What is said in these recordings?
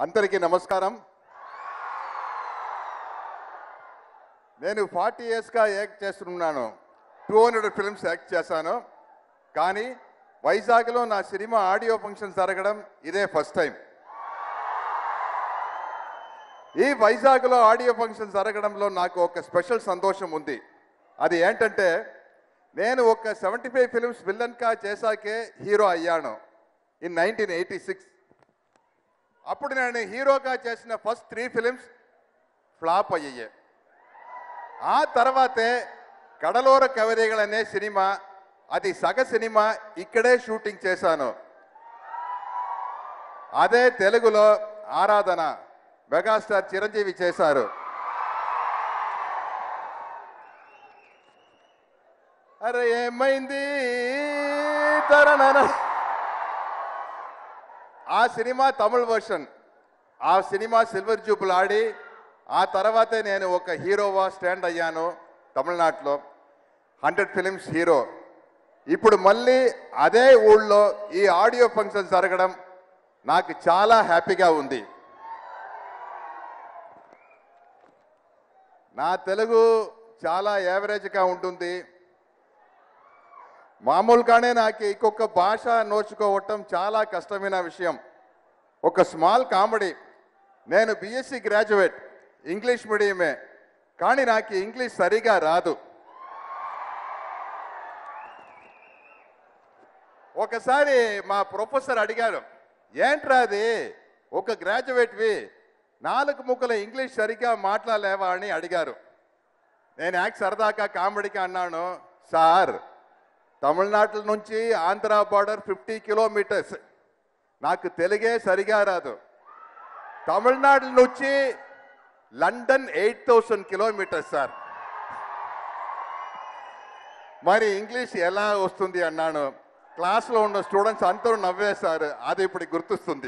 అందరికీ నమస్కారం నేను ఫార్టీ ఇయర్స్గా యాక్ట్ చేస్తున్నాను టూ హండ్రెడ్ ఫిల్మ్స్ యాక్ట్ చేశాను కానీ వైజాగ్లో నా సినిమా ఆడియో ఫంక్షన్ జరగడం ఇదే ఫస్ట్ టైం ఈ వైజాగ్లో ఆడియో ఫంక్షన్ జరగడంలో నాకు ఒక స్పెషల్ సంతోషం ఉంది అది ఏంటంటే నేను ఒక సెవెంటీ ఫైవ్ ఫిల్మ్స్ విల్లన్గా చేశాకే హీరో అయ్యాను ఇన్ నైన్టీన్ ఎయిటీ సిక్స్ అప్పుడు నేను హీరోగా చేసిన ఫస్ట్ త్రీ ఫిలిమ్స్ ఫ్లాప్ అయ్యాయి ఆ తర్వాతే కడలోర కవరేగల్ అనే సినిమా అది సగ సినిమా ఇక్కడే షూటింగ్ చేశాను అదే తెలుగులో ఆరాధన మెగాస్టార్ చిరంజీవి చేశారు అరే ఏమైంది తరణన ఆ సినిమా తమిళ్ వర్షన్ ఆ సినిమా సిల్వర్ జూబుల్ ఆడి ఆ తర్వాతే నేను ఒక హీరోవా స్టాండ్ అయ్యాను తమిళనాడులో హండ్రెడ్ ఫిలిమ్స్ హీరో ఇప్పుడు మళ్ళీ అదే ఊళ్ళో ఈ ఆడియో ఫంక్షన్ జరగడం నాకు చాలా హ్యాపీగా ఉంది నా తెలుగు చాలా యావరేజ్గా ఉంటుంది మామూలుగానే నాకు ఇంకొక భాష నోచుకోవటం చాలా కష్టమైన విషయం ఒక స్మాల్ కామెడీ నేను బీఎస్సీ గ్రాడ్యుయేట్ ఇంగ్లీష్ మీడియమే కానీ నాకు ఇంగ్లీష్ సరిగా రాదు ఒకసారి మా ప్రొఫెసర్ అడిగారు ఏంట్రా అది ఒక గ్రాడ్యుయేట్వి నాలుగు ముక్కల ఇంగ్లీష్ సరిగ్గా మాట్లాడలేవా అని అడిగారు నేను యాక్ సరదాగా కామెడీకి అన్నాను సార్ తమిళనాడు నుంచి ఆంధ్ర బార్డర్ ఫిఫ్టీ కిలోమీటర్స్ నాకు తెలుగే సరిగా రాదు తమిళనాడు నుంచి London eight thousand kilometres sir మరి ఇంగ్లీష్ ఎలా వస్తుంది అన్నాను క్లాస్లో ఉన్న స్టూడెంట్స్ అందరూ నవ్వేశారు అది ఇప్పుడు గుర్తొస్తుంది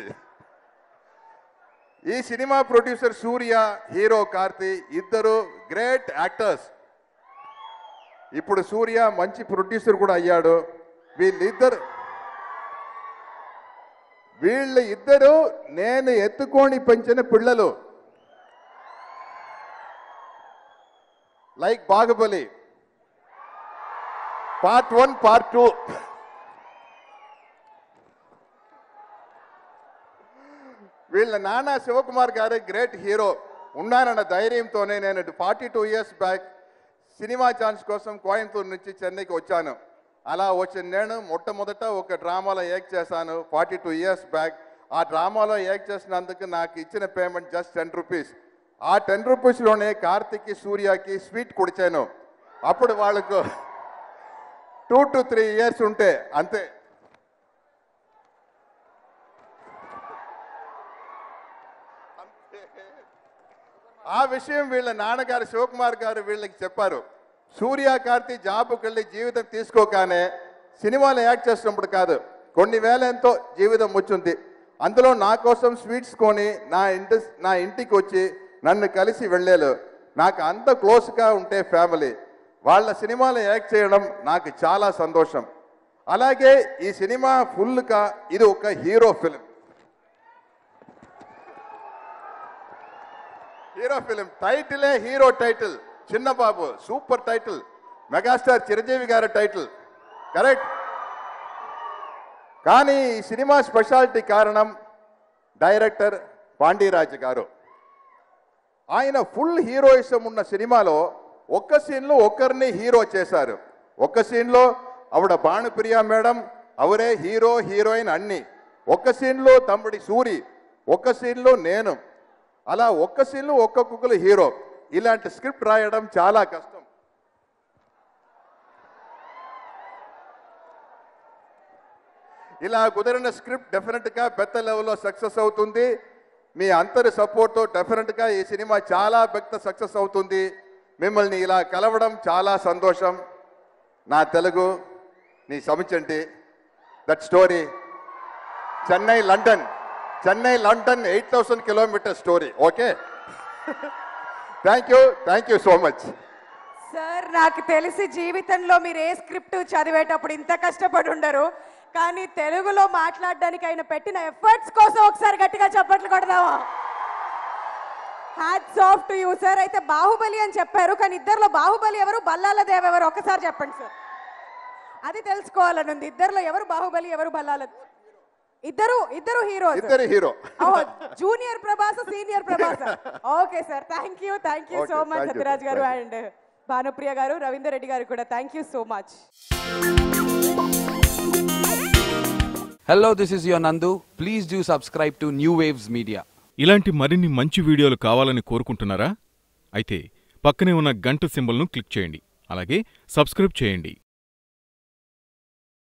ఈ సినిమా ప్రొడ్యూసర్ సూర్య హీరో కార్తీ ఇద్దరు గ్రేట్ యాక్టర్స్ ఇప్పుడు సూర్య మంచి ప్రొడ్యూసర్ కూడా అయ్యాడు వీళ్ళిద్దరు వీళ్ళ ఇద్దరు నేను ఎత్తుకొని పెంచిన పిల్లలు like Baahubali part one part two వీళ్ళ నాన్న శివకుమార్ గారు గ్రేట్ హీరో ఉన్నానన్న ధైర్యంతోనే నేను ఫార్టీ టూ ఇయర్స్ బ్యాక్ సినిమా ఛాన్స్ కోసం కోయంబత్తూరు నుంచి చెన్నైకి వచ్చాను అలా వచ్చిన నేను మొట్టమొదట ఒక డ్రామాలో యాక్ట్ చేశాను ఫార్టీ టూ ఇయర్స్ బ్యాక్ ఆ డ్రామాలో యాక్ట్ చేసినందుకు నాకు ఇచ్చిన పేమెంట్ జస్ట్ టెన్ రూపీస్ ఆ టెన్ రూపీస్లోనే కార్తిక్కి సూర్యకి స్వీట్ కుడిచాను అప్పుడు వాళ్ళకు టూ టు త్రీ ఇయర్స్ ఉంటే అంతే ఆ విషయం వీళ్ళ నాన్నగారు శివకుమార్ గారు వీళ్ళకి చెప్పారు సూర్య కార్తీ జాబ్కి వెళ్ళి జీవితం తీసుకోగానే సినిమాలో యాక్ట్ చేసినప్పుడు కాదు కొన్ని వేల ఎంతో జీవితం వచ్చింది అందులో నా కోసం స్వీట్స్ కొని నా ఇంటి నా ఇంటికి వచ్చి నన్ను కలిసి వెళ్ళారు నాకు అంత క్లోజ్గా ఉంటే ఫ్యామిలీ వాళ్ళ సినిమాలో యాక్ట్ చేయడం నాకు చాలా సంతోషం అలాగే ఈ సినిమా ఫుల్గా ఇది ఒక హీరో ఫిలిం హీరో ఫిలిం టైటిలే hero title Chinnababu super title megastar Chiranjeevi గారి టైటిల్ కరెక్ట్ కానీ ఈ సినిమా స్పెషాలిటీ కారణం డైరెక్టర్ పాండీరాజ్ గారు ఆయన ఫుల్ హీరోయిజం ఉన్న సినిమాలో ఒక్క సీన్లో ఒక్కరిని హీరో చేశారు ఒక్క సీన్లో ఆవిడ భానుప్రియ మేడం అవరే హీరో హీరోయిన్ అన్ని ఒక్క సీన్లో తమ్ముడి సూరి ఒక్క సీన్లో నేను అలా ఒక్క సీన్లో ఒక్కొక్కరు హీరో ఇలాంటి స్క్రిప్ట్ రాయడం చాలా కష్టం ఇలా కుదిరిన స్క్రిప్ట్ డెఫినెట్గా పెద్ద లెవెల్లో సక్సెస్ అవుతుంది మీ అందరి సపోర్ట్తో డెఫినెట్గా ఈ సినిమా చాలా పెద్ద సక్సెస్ అవుతుంది మిమ్మల్ని ఇలా కలవడం చాలా సంతోషం నా తెలుగు నీ సమిచండి that story Chennai London Chennai London eight thousand kilometre story okay thank you thank you so much sir నాకు తెలిసి జీవితంలో మీరు ఏ స్క్రిప్ట్ చదివేటప్పుడు ఇంత కష్టపడి ఉండరు కానీ తెలుగులో మాట్లాడడానికి ఆయన పెట్టిన ఎఫర్ట్స్ కోసం ఒకసారి గట్టిగా చప్పట్లు కొడదామా hats off to you sir అయితే బాహుబలి అని చెప్పారు కానీ ఇద్దరిలో బాహుబలి ఎవరు బల్లాల దేవ్ ఎవరు ఒకసారి చెప్పండి సార్ అది తెలుసుకోవాలని ఉంది ఇద్దరిలో ఎవరు బాహుబలి ఎవరు బల్లాల ఇద్దరు ఇద్దరు హీరోస్ ఇద్దరు hero junior Prabhas senior Prabhas okay sir thank you thank you Okay, so much thank you, Sathyaraj గారు thank అండ్ భానుప్రియ గారు రవీందర్ రెడ్డి గారు కూడా thank you so much Hello, this is your Nandu. Please do subscribe to New Waves Media. ఇలాంటి మరిన్ని మంచి వీడియోలు కావాలని కోరుకుంటున్నారా అయితే పక్కనే ఉన్న గంట సింబల్ను క్లిక్ చేయండి అలాగే సబ్స్క్రైబ్ చేయండి